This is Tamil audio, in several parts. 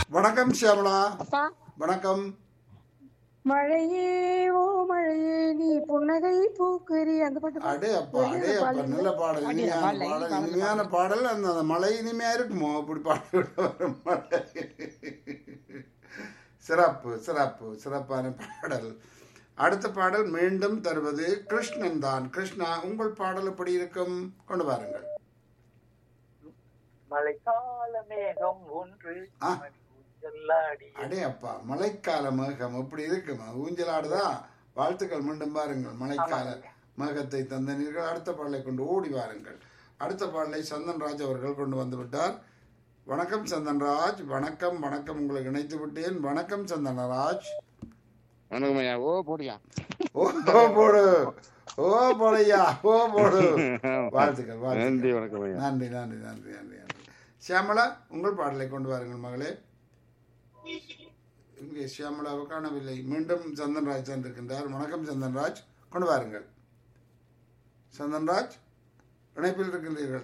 வணக்கம் சியாமளா அப்பா வணக்கம் மழையே ஓ மழையே நீ புன்னகை பூக்கறி அந்த பாட்டு பா- அடே அப்பா அடே அப்பா நல்ல பாடல் இனிமையான பாடல் இனிமையான பாடல் அந்த அந்த மழை இனிமையா இருக்குமோ அப்படி பாட்டு வரும் மழை சிறப்பு சிறப்பு சிறப்பான பாடல் அடுத்த பாடல் மீண்டும் தருவது கிருஷ்ணன் தான் கிருஷ்ணா உங்கள் பாடல் எப்படி இருக்கும் கொண்டு வாருங்கள் மழைக்கால மேகம் ஒன்று ஆ. ஊஞ்சலாடி அடே அப்பா மழைக்கால மேகம் எப்படி இருக்குமா ஊஞ்சலாடுதா வாழ்த்துக்கள் மீண்டும் பாருங்கள் மழைக்கால மேகத்தை தந்தனீர்கள் அடுத்த பாடலை கொண்டு ஓடி வாருங்கள் அடுத்த பாடலை சந்தன்ராஜ் அவர்கள் கொண்டு வந்து விட்டார் வணக்கம் சந்தன்ராஜ் வணக்கம் வணக்கம் உங்களை இணைத்து விட்டேன் வணக்கம் சந்தனராஜ் வணக்கம் ஐயா ஓ போடியா ஓ போடு ஓ போடையா ஓ போடு வாழ்த்துக்கள் நன்றி வாழ்த்துக்கள் வணக்கம் ஐயா நன்றி நன்றி நன்றி நன்றி நன்றி சியாமளா உங்கள் பாடலை கொண்டு வாருங்கள் மகளே இங்கே சியாமளாவை காணவில்லை மீண்டும் சந்தன்ராஜ் சென்றிருக்கின்றார் வணக்கம் சந்தன்ராஜ் கொண்டு வாருங்கள் சந்தன்ராஜ் இணைப்பில் இருக்கின்றீர்கள்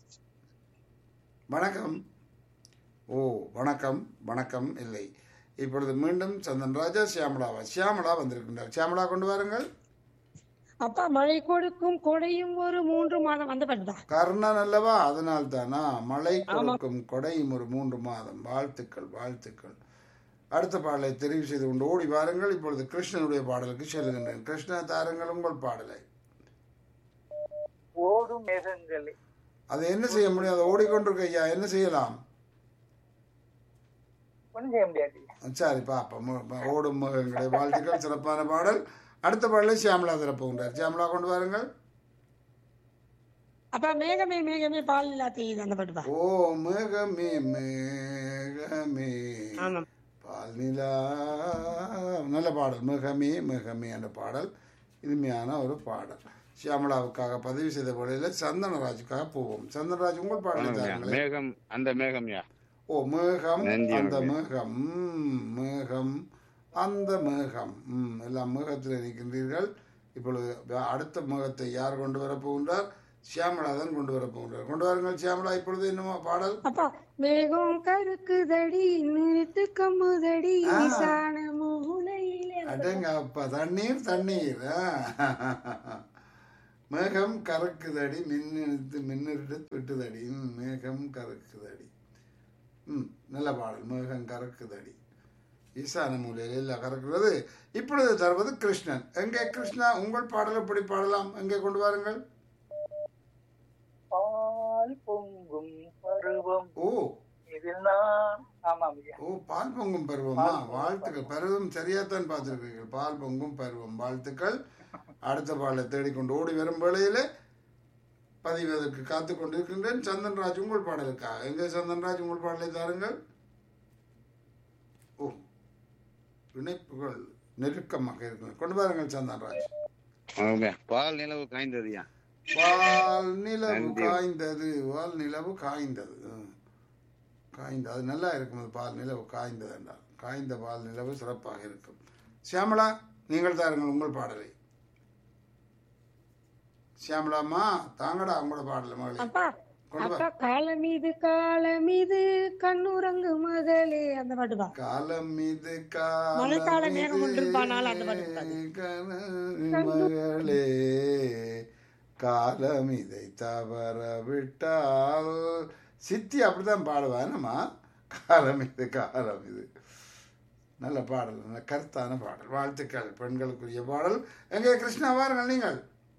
வணக்கம் ஓ வணக்கம் வணக்கம் இல்லை இப்பொழுது மீண்டும் சந்தன்ராஜா சியாமளாவா சியாமளா வந்திருக்கின்றார் சியாமளா கொண்டு வாருங்கள் அப்பா மழை கொடுக்கும் கொடையும் ஒரு மூன்று மாதம் அந்த பாட்டு தான் கர்ணன் அல்லவா அதனால் தானா மழை கொடுக்கும் கொடையும் ஒரு மூன்று மாதம் வாழ்த்துக்கள் வாழ்த்துக்கள் அடுத்த பாடலை தெரிவு செய்து கொண்டு ஓடி வாருங்கள் இப்பொழுது கிருஷ்ணனுடைய பாடலுக்கு செல்கின்றேன் கிருஷ்ண தாருங்கள் உங்கள் பாடலை ஓடும் மேகங்களே அதை என்ன செய்ய முடியும் அதை ஓடிக்கொண்டிருக்க ஐயா என்ன செய்யலாம் ஒன்றும் செய்ய முடியாது சரி பாப்போம் மு- ஓடும் முகங்களை வாழ்த்துக்கள் சிறப்பான பாடல் அடுத்த பாடலை சியாமலா திறப்புகின்றார் சியாமலா கொண்டு வாருங்கள் அப்பா மேகமே மேகமே பால் இல்லா தெரியுது அந்த பாட்டு பா ஓ மேகமே மேகமே ஆமாம் பால் நிலா நல்ல பாடல் மிகமே மிகமே என்ற பாடல் இனிமையான ஒரு பாடல் சியாமலாவுக்காக பதிவு செய்த வேளையில் சந்தனராஜுக்காக போவோம் சந்தனராஜ் உங்கள் பாடலை வணக்கம் ஐயா தாருங்களேன் மேகம் அந்த மேகம் யா ஓ மேகம் நன்றி, அந்த வணக்கம். மேகம் ம், மேகம் அந்த மேகம் ம், எல்லாம் மேகத்தில் இருக்கின்றீர்கள் இப்பொழுது வ- அடுத்த மேகத்தை யார் கொண்டு வரப் போகின்றார் சியாமலா தான் கொண்டு வரப் போகின்றார் கொண்டு வாருங்கள் சியாமலா இப்பொழுது என்னமோ பாடல் அப்பா மேகம் கருக்குதடி நிறுத்து கம்முதடி ஆ. விசான மூலையிலே அடங்க அப்பா தண்ணீர் தண்ணீர் ஆ. மேகம் கறக்குதடி மின்னெடுத்து மின்னெடுத்து விட்டுதடி ம், மேகம் கறக்குதடி ம் நல்ல பாடல் மேகம் கறக்குதடி ஈசான மூலையில் எல்லாம் கறக்கிறது இப்பொழுது தருவது கிருஷ்ணன் எங்கே கிருஷ்ணா உங்கள் பாடல் எப்படி பாடலாம் எங்கே கொண்டு வாருங்கள் பால் பொங்கும் பருவம் ஓ இதில் நான் ஆமாம் ஐயா ஓ பால் பொங்கும் பருவமா வாழ்த்துக்கள் பருவம் சரியாத்தான் பார்த்துருக்கீர்கள் பால் பொங்கும் பருவம் வாழ்த்துக்கள் அடுத்த பாடலை தேடிக்கொண்டு ஓடி வரும் வேளையிலே பதிவதற்கு காத்து கொண்டிருக்கின்றேன் சந்தன்ராஜ் உங்கள் பாடலுக்காக எங்கே சந்தன்ராஜ் உங்கள் பாடலை தாருங்கள் ஓ இணைப்புகள் நெருக்கமாக இருக்கு கொண்டு வாருங்கள் சந்தன்ராஜ் வணக்கம் ஐயா பால் நிலவு காய்ந்ததுயா வால் நிலவு நன்றி. காய்ந்தது வால் நிலவு காய்ந்தது ம். காய்ந்த அது நல்லா இருக்கும் அது பால் நிலவு காய்ந்தது என்றால் காய்ந்த பால் நிலவு சிறப்பாக இருக்கும் சியாமளா நீங்கள் தாருங்கள் உங்கள் பாடலை சியாமளாம்மா தாங்கடா உங்களோட பாடல மகளே அப்பா கொண்டு வா அப்பா காலம் மீது காலம் மீது கண்ணுறங்கு முதலே அந்த பாட்டு பா காலம் மீது மழைக்கால காலம் மேகம் மீது ஒன்றிருப்பானால் அந்த பாட்டு பாடு. கன- மகளே காலம் இதை தவற விட்டால் சித்தி அப்படிதான் பாடுவா என்னம்மா காலம் இது காலம் இது நல்ல பாடல் நல்ல கருத்தான பாடல் வாழ்த்துக்கள் பெண்களுக்குரிய பாடல் எங்கே கிருஷ்ணா வாருங்கள் நீங்கள்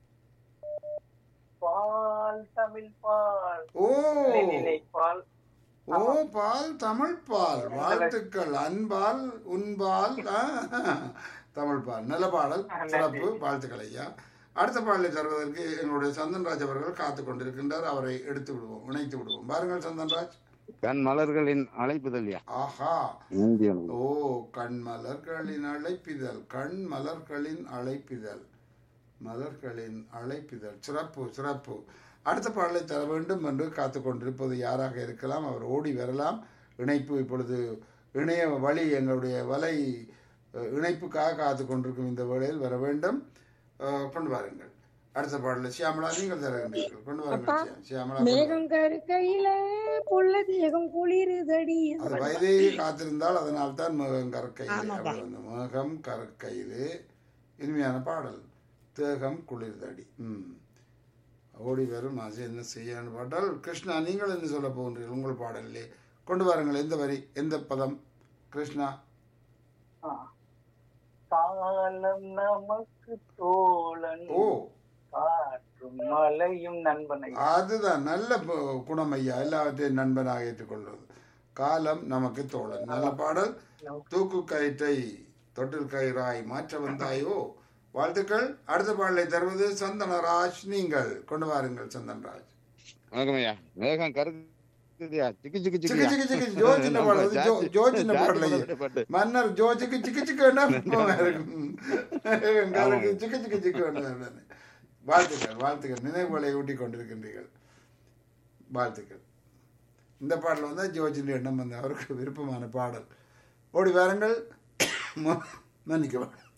பால் தமிழ் பால் ஓ நிலை பால் ஓ பால் தமிழ் பால் வாழ்த்துக்கள் அன்பால் உன்பால் ஆ, தமிழ் பால் நல்ல பாடல் சிறப்பு வாழ்த்துக்கள் ஐயா அடுத்த பாடலை தருவதற்கு எங்களுடைய சந்தன்ராஜ் அவர்கள் காத்து கொண்டிருக்கின்றார் அவரை எடுத்து விடுவோம் இணைத்து விடுவோம் பாருங்கள் சந்தன்ராஜ் கண் மலர்களின் அழைப்புதல் யா ஆஹா நன்றி வணக்கம் ஓ கண் மலர்களின் அழைப்பிதழ் கண் மலர்களின் அழைப்பிதழ் மலர்களின் அழைப்பிதழ் சிறப்பு சிறப்பு அடுத்த பாடலை தர வேண்டும் என்று காத்து கொண்டிருப்பது யாராக இருக்கலாம் அவர் ஓடி வரலாம் இணைப்பு இப்பொழுது இணைய வழி எங்களுடைய வலை அஹ், இணைப்புக்காக காத்து கொண்டிருக்கும் இந்த வேளையில் வர வேண்டும் அஹ், கொண்டு வாருங்கள் அடுத்த பாடல சியாமலா நீங்கள் தருகின்றீர்கள் கொண்டு வாருங்கள் சியா- சியாமலா கொண்டு மேகம் கருக்கையில புள்ள தேகம் குளிருதடி அது வயதையை காத்திருந்தால் அதனால் தான் மேகம் கற்கையிலே அப்படி வந்து மேகம் கற்கையிலே இனிமையான பாடல் தேகம் குளிர்தடி ம் ஓடி வரும் ஆசை என்ன செய்யான்னு பாட்டால் கிருஷ்ணா நீங்கள் என்ன சொல்ல போகின்றீர்கள் உங்கள் பாடலிலே கொண்டு வாருங்கள் எந்த வரி எந்த பதம் கிருஷ்ணா ஆ. காலம் நமக்கு தோழன் ஓ காற்றும் மலையும் நண்பனை அதுதான் நல்ல ப- குணம் ஐயா எல்லாவற்றையும் நண்பனாக ஏற்றுக்கொள்வது காலம் நமக்கு தோழன் நல்ல பாடல் தூக்கு கயிற்றை தொட்டில் கயிறாய் மாற்ற வந்தாயோ வாழ்த்துக்கள் அடுத்த பாடலை தருவது சந்தனராஜ் நீங்கள் கொண்டு வாருங்கள் சந்தன்ராஜ் வணக்கம் ஐயா மேகம் கருக்குதியா சிக்கு சிக்கு சிக்கு சிக்கு சிக்கு சிக்கு ஜோ சின்ன பாடல் அது ஜோ- ஜோ சின்ன பாடல் ஐயா. பாட்டு மன்னர் ஜோ சிக்கு சிக்கு சிக்குன்னா இருக்கும் கருக்கு சிக்கு சிக்கு சிக்கு வாழ்த்துக்கள் வாழ்த்துக்கள் நினைவுகளை ஊட்டி கொண்டிருக்கின்றீர்கள் வாழ்த்துக்கள் இந்த பாடல் வந்து ஜோஜின் எண்ணம் வந்து அவருக்கு விருப்பமான பாடல் ஓடி வாருங்கள் ம- மன்னிக்க வேண்டும்